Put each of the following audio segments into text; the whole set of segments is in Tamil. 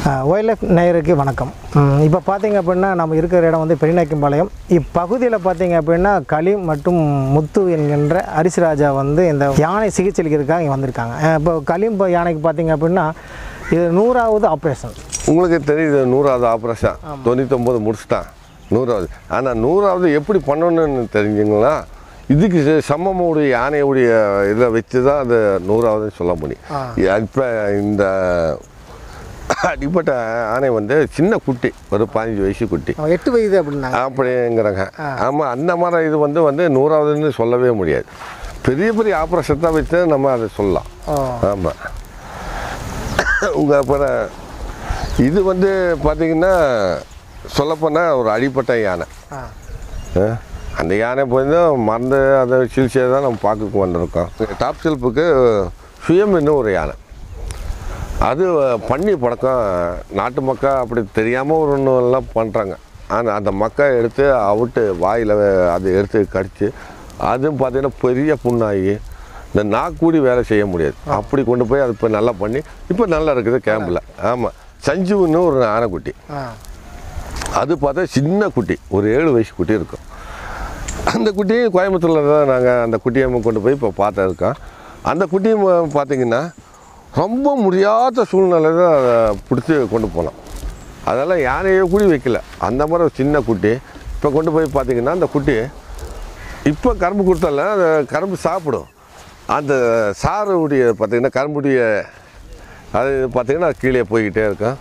ஒயில்ட் லைஃப் நேயருக்கு வணக்கம் இப்போ பார்த்தீங்க அப்படின்னா நம்ம இருக்கிற இடம் வந்து பெரியநாயக்கம்பாளையம் இப்பகுதியில் பார்த்தீங்க அப்படின்னா களி மற்றும் முத்து என்கின்ற அரிசிராஜா வந்து இந்த யானை சிகிச்சைக்கிறதுக்காக இங்கே வந்திருக்காங்க அஹ் இப்போ களி இப்போ யானைக்கு பார்த்தீங்க அப்படின்னா இது நூறாவது ஆப்ரேஷன் உங்களுக்கு தெரியுது நூறாவது ஆப்ரேஷன் தொண்ணூத்தொம்பது முடிச்சிட்டான் நூறாவது ஆனால் நூறாவது எப்படி பண்ணணும்னு தெரிஞ்சுங்களா இதுக்கு ச- சமமுடைய யானையுடைய இதை வச்சு தான் அது நூறாவதுன்னு சொல்ல முடியும் இப்போ இந்த அடிப்பட்ட யானை வந்து சின்ன குட்டி ஒரு பதினஞ்சு வயசு குட்டி எட்டு வயது அப்படின்னாங்க அப்படிங்கிறாங்க ஆமாம் அந்த மாதிரி இது வந்து வந்து நூறாவதுன்னு சொல்லவே முடியாது பெரிய பெரிய ஆப்ரேஷன் தான் வச்சு நம்ம அதை சொல்லலாம் ஓ ஆமாம் உங்கள் அப்புறம் இது வந்து பார்த்தீங்கன்னா சொல்லப்போனால் ஒரு அடிப்பட்ட யானை ஆ ஆ, அந்த யானை போய் தான் மறந்து அதை சிகிச்சையை தான் நம்ம பார்க்க வந்திருக்கோம் டாப் செல்ஃபுக்கு சுயம்னு ஒரு யானை அது பண்ணி பழக்கம் நாட்டு மக்கள் அப்படி தெரியாமல் ஒரு ஒன்று எல்லாம் பண்ணுறாங்க அந்த அந்த மக்கை எடுத்து அவுட்டு வாயில் அதை எடுத்து கடித்து அதுவும் பார்த்தீங்கன்னா பெரிய புண்ணாகி இந்த நாக்கூடி வேலை செய்ய முடியாது அப்படி கொண்டு போய் அது இப்போ நல்லா பண்ணி இப்போ நல்லா இருக்குது கேம்பில் ஆமாம் சஞ்சுன்னு ஒரு ஆனைக்குட்டி ஆ அது பார்த்தா சின்ன குட்டி ஒரு ஏழு வயசு குட்டி இருக்கும் அந்த குட்டியும் கோயம்புத்தூரில் தான் நாங்கள் அந்த குட்டியை கொண்டு போய் இப்போ பார்த்து இருக்கோம் அந்த குட்டியும் பார்த்தீங்கன்னா ரொம்ப முடியாத சூழ்நிலை தான் அதை பிடிச்சி கொண்டு போனோம் அதெல்லாம் யானையே கூடி வைக்கல அந்த மாதிரி ஒரு சின்ன குட்டி இப்போ கொண்டு போய் பார்த்தீங்கன்னா அந்த குட்டி இப்போ கரும்பு கொடுத்தால அந்த கரும்பு சாப்பிடும் அந்த சாறுடைய பார்த்தீங்கன்னா கரும்புடைய அது பார்த்தீங்கன்னா கீழே போய்கிட்டே இருக்கும்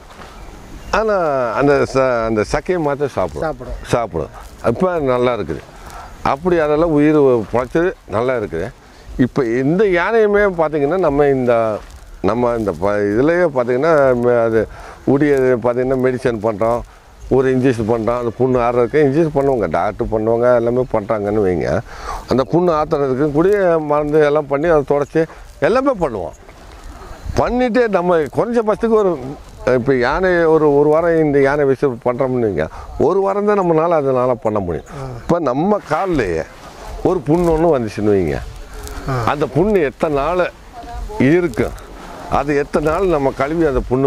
ஆனால் அந்த ச அந்த சக்கையை மாற்ற சாப்பிடும் சாப்பிடும் சாப்பிடும் இப்போ நல்லா இருக்குது அப்படி அதெல்லாம் உயிர் பொழைச்சது நல்லா இருக்குது இப்போ இந்த யானையுமே பார்த்தீங்கன்னா நம்ம இந்த நம்ம இந்த ப இதுலேயே பார்த்தீங்கன்னா ம- அது உடியது பார்த்தீங்கன்னா மெடிசன் பண்ணுறோம் ஒரு இன்ஜெக்ஷன் பண்ணுறோம் அந்த புண்ணு ஆறுறதுக்கு இன்ஜெக்ஷன் பண்ணுவாங்க டாக்டர் பண்ணுவாங்க எல்லாமே பண்ணுறாங்கன்னு வைங்க அந்த புண்ணு ஆற்றுறதுக்கு கூட மருந்து எல்லாம் பண்ணி அதை தொடச்சி எல்லாமே பண்ணுவோம் பண்ணிட்டு நம்ம குறைஞ்சபட்சத்துக்கு ஒரு இப்போ யானை ஒரு ஒரு வாரம் இந்த யானை வச்சு பண்ணுறோம்னு வைங்க ஒரு வாரம் தான் நம்மளால் அதனால் பண்ண முடியும் இப்போ நம்ம கால்லையே ஒரு புண்ணு ஒன்று வந்துச்சுன்னு வைங்க அந்த புண்ணு எத்தனை நாள் இருக்கும் அது எத்தனை நாள் நம்ம கழுவி அந்த புண்ணு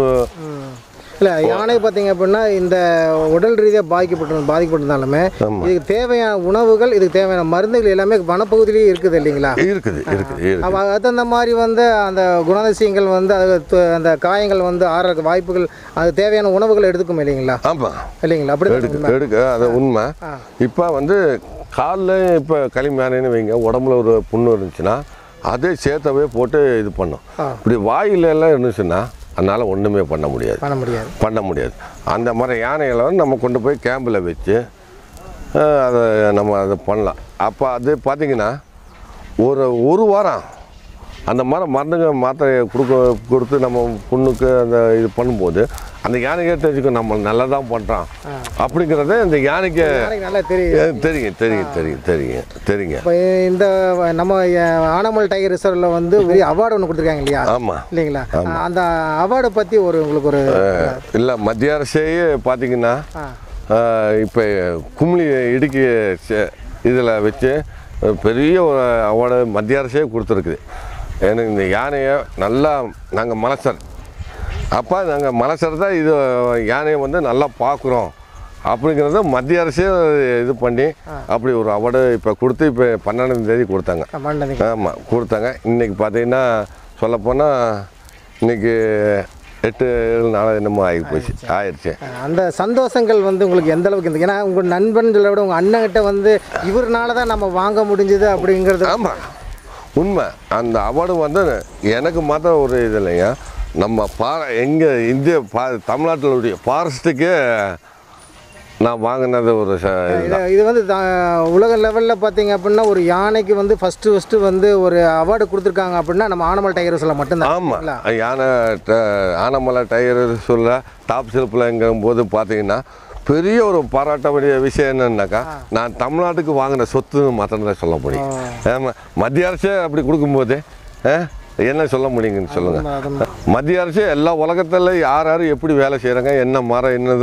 இல்லை யானை பார்த்தீங்க அப்படின்னா இந்த உடல் ரீதியாக பாதிக்கப்பட்டு பாதிக்கப்பட்டிருந்தாலுமே ஆமா. இதுக்கு தேவையான உணவுகள் இதுக்கு தேவையான மருந்துகள் எல்லாமே வனப்பகுதியிலேயே இருக்குது இல்லைங்களா இருக்குது இருக்குது இருக்குது அப்போ அதுக்கு மாதிரி வந்து அந்த குணாதிசயங்கள் வந்து அது து- அந்த காயங்கள் வந்து ஆறதுக்கு வாய்ப்புகள் அது தேவையான உணவுகள் எடுத்துக்கும் இல்லைங்களா ஆமாம் இல்லைங்களா அப்படி எடுக்க எடுக்க அது உண்மை ஆ. இப்போ வந்து காலில் இப்போ களிமேனு வைங்க உடம்புல ஒரு புண்ணு இருந்துச்சுன்னா அதே சேர்த்தவே போட்டு இது பண்ணும் ஆ. இப்படி வாயில எல்லாம் இருந்துச்சுன்னா அதனால் ஒன்றுமே பண்ண முடியாது பண்ண முடியாது பண்ண முடியாது அந்த மாதிரி யானைகளை வந்து நம்ம கொண்டு போய் கேம்பில் வச்சு அஹ், அதை நம்ம அதை பண்ணலாம் அப்போ அது பார்த்திங்கன்னா ஒரு ஒரு வாரம் அந்த மாதிரி மருந்துங்க மாத்திரையை கொடுக்க கொடுத்து நம்ம புண்ணுக்கு அந்த இது பண்ணும்போது அந்த யானைக்கே தெரிஞ்சுக்கும் நம்ம நல்லா தான் பண்ணுறான் அப்படிங்கிறத இந்த யானைக்கு யானைக்கு நல்லா தெரியும் அஹ், தெரியும் தெரியும் தெரியும் தெரியும் தெரியுங்க இப்போ இந்த நம்ம ஆனமல் டைகர் ரிசர்வில் வந்து பெரிய அவார்டு ஒன்று கொடுத்துருக்காங்க இல்லையா ஆமாம் இல்லைங்களா அந்த அவார்டை பற்றி ஒரு உங்களுக்கு ஒரு இல்லை மத்திய அரசையே பார்த்தீங்கன்னா ஆ இப்போ கும்ளி இடுக்கி இதில் வச்சு ஒரு பெரிய ஒரு அவார்டு மத்திய அரசே கொடுத்துருக்குது எனக்கு இந்த யானையை நல்லா நாங்கள் மலசர் அப்போ நாங்கள் மலசர் தான் இது யானையை வந்து நல்லா பார்க்குறோம் அப்படிங்கிறத மத்திய அரசே இது பண்ணி அப்படி ஒரு அவார்டு இப்போ கொடுத்து இப்போ பன்னெண்டாம் தேதி கொடுத்தாங்க மண்டதிங்க ஆமாம் கொடுத்தாங்க இன்றைக்கி பார்த்தீங்கன்னா சொல்லப்போனால் இன்னைக்கு எட்டு ஏழு நாள் என்னமோ ஆகி போச்சு ஆயிடுச்சு அந்த சந்தோஷங்கள் வந்து உங்களுக்கு எந்த அளவுக்கு இருந்தது ஏன்னா உங்கள் நண்பன்களை விட உங்கள் அண்ணன்கிட்ட வந்து இவர்னால தான் நம்ம வாங்க முடிஞ்சது அப்படிங்கிறது ஆமாம் உண்மை அந்த அவார்டு வந்து எனக்கு மாத்திரம் ஒரு இது இல்லைங்க நம்ம பா எங்கள் இந்திய பா தமிழ்நாட்டிலுடைய ஃபாரஸ்ட்டுக்கே நான் வாங்கினது ஒரு ச இது இது வந்து தா- உலக லெவலில் பார்த்தீங்க அப்படின்னா ஒரு யானைக்கு வந்து ஃபஸ்ட்டு ஃபஸ்ட்டு வந்து ஒரு அவார்டு கொடுத்துருக்காங்க அப்படின்னா நம்ம ஆனமல் டைகர்ஸில் மட்டும்தான் ஆமாம் யானை ட- ஆனமலை டயர் சொல்ல டாப் செல்ஃபில்ங்கும் போது பார்த்தீங்கன்னா பெரிய ஒரு பாராட்ட வேண்டிய விஷயம் என்னன்னாக்கா நான் தமிழ்நாட்டுக்கு வாங்கின சொத்துன்னு மாத்திரம் தான் சொல்ல முடியும் ஆமாம் மத்திய அரசே அப்படி கொடுக்கும்போது ஆ, என்ன சொல்ல முடியுங்கன்னு சொல்லுங்கள் அது மத்திய அரசு எல்லா உலகத்தில் யார் யார் எப்படி வேலை செய்கிறாங்க என்ன மரம் என்னதெல்லாம்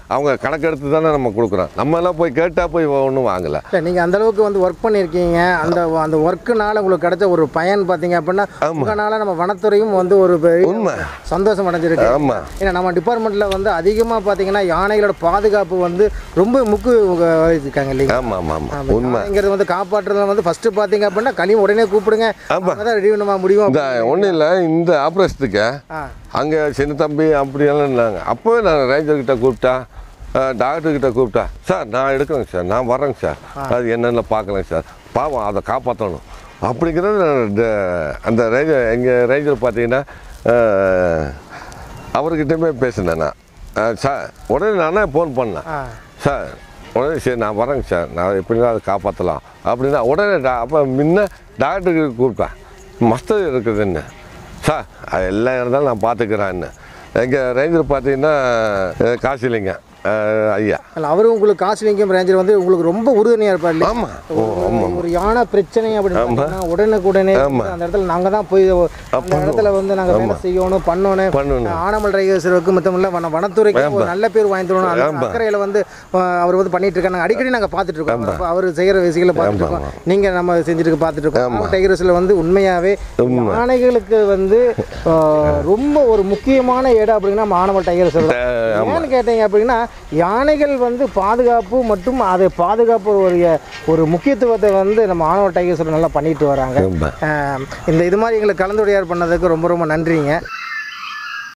அவங்க கணக்கெடுத்து தானே நம்ம கொடுக்குறோம் நம்ம எல்லாம் போய் கேட்டால் போய் ஒன்றும் வாங்கலை இல்லை நீங்கள் அந்த அளவுக்கு வந்து ஒர்க் பண்ணியிருக்கீங்க அந்த அந்த ஒர்க்குனால உங்களுக்கு கிடைச்ச ஒரு பயன் பார்த்தீங்க அப்படின்னா உங்களால் நம்ம வனத்துறையும் வந்து ஒரு பெரிய உண்மை சந்தோஷம் அடைஞ்சிருக்கு ஆமாம் ஏன்னா நம்ம டிபார்ட்மெண்ட்டில் வந்து அதிகமாக பார்த்தீங்கன்னா யானைகளோட பாதுகாப்பு வந்து ரொம்ப முக்கிய வகிச்சிருக்காங்க இல்லைங்க ஆமாம் ஆமாம் ஆமாம் உண்மை யானைங்கிறது வந்து காப்பாற்றுறதுல வந்து ஃபஸ்ட்டு பார்த்தீங்க அப்படின்னா களியும் உடனே கூப்பிடுங்க ஆமா. அவங்க தான் ரெடி பண்ணுமா முடியும் இந்த ஒன்றும் இல்லை இந்த ஆப்ரேஷத்துக்கு ஆ அங்கே சின்ன தம்பி அப்படியெல்லாம் இருந்தாங்க அப்போவே நான் ரேஞ்சர்கிட்ட கூப்பிட்டா டாக்டர்கிட்ட கூப்பிட்டா சார் நான் எடுக்கிறேங்க சார் நான் வரேங்க சார் அது என்னென்ன பார்க்கலங்க சார் பாவம் அதை காப்பாற்றணும் அப்படிங்கிறது நான் இந்த அந்த ரேஞ்சர் எங்கள் ரேஞ்சர் பார்த்தீங்கன்னா அஹ், அவர்கிட்டயுமே பேசினேன் நான் அஹ், சார் உடனே நானே ஃபோன் பண்ணேன் ஆ சார் உடனே சரி நான் வரேங்க சார் நான் எப்படின்னா அதை காப்பாற்றலாம் அப்படின்னா உடனே டா அப்போ முன்ன டாக்டருக்கு கூப்பிட்டேன் மஸ்தம் இருக்குதுன்னு சார் அது எல்லாம் இருந்தாலும் நான் பார்த்துக்கிறேன்னு எங்கள் ரேஞ்சர் பார்த்தீங்கன்னா அஹ், காசு இல்லைங்க அஹ், ஐயா இல்லை அவரும் உங்களுக்கு காசுலிங்கம் ரேஞ்சர் வந்து உங்களுக்கு ரொம்ப உறுதுணையாக இருப்பார் இல்லையா ஆமாம் ஓ ஆமாம் ஒரு யானை பிரச்சனை அப்படின்னு பார்த்தீங்கன்னா உடனுக்குடனே ஆமா. அந்த இடத்துல நாங்கள் தான் போய் அந்த இடத்துல வந்து நாங்கள் வேலை செய்யணும் பண்ணணும் பண்ணணும் ஆனமல் ரைகர்ஸருக்கு மொத்தம் இல்லை வன வனத்துறைக்கு ஒரு நல்ல பேர் வாங்கி தரணும் அந்த ஆமா. அக்கறையில் வந்து அஹ், அவர் வந்து பண்ணிட்டு இருக்காங்க நாங்கள் அடிக்கடி நாங்கள் பார்த்துட்டு இருக்கோம் அப்ப அவர் செய்கிற விஷயங்களை பார்த்துட்டு இருக்கோம் நீங்கள் நம்ம செஞ்சுட்டு பார்த்துட்டு இருக்கோம் ஆனமல் டைகர்ஸில் வந்து உண்மையாகவே யானைகளுக்கு வந்து அஹ், ரொம்ப ஒரு முக்கியமான இடம் அப்படின்னா நம்ம ஆனமல் டைகர்ஸ் ஏன்னு கேட்டீங்க அப்படின்னா யானைகள் வந்து பாதுகாப்பு மற்றும் அது பாதுகாப்பு ஒரு ஒரு முக்கியத்துவத்தை வந்து நம்ம ஆணவ டைகர்ஸ் நல்லா பண்ணிட்டு வராங்க ரொம்ப அஹ் இந்த இது மாதிரி எங்களுக்கு கலந்துரையாடல் பண்ணதுக்கு ரொம்ப ரொம்ப நன்றிங்க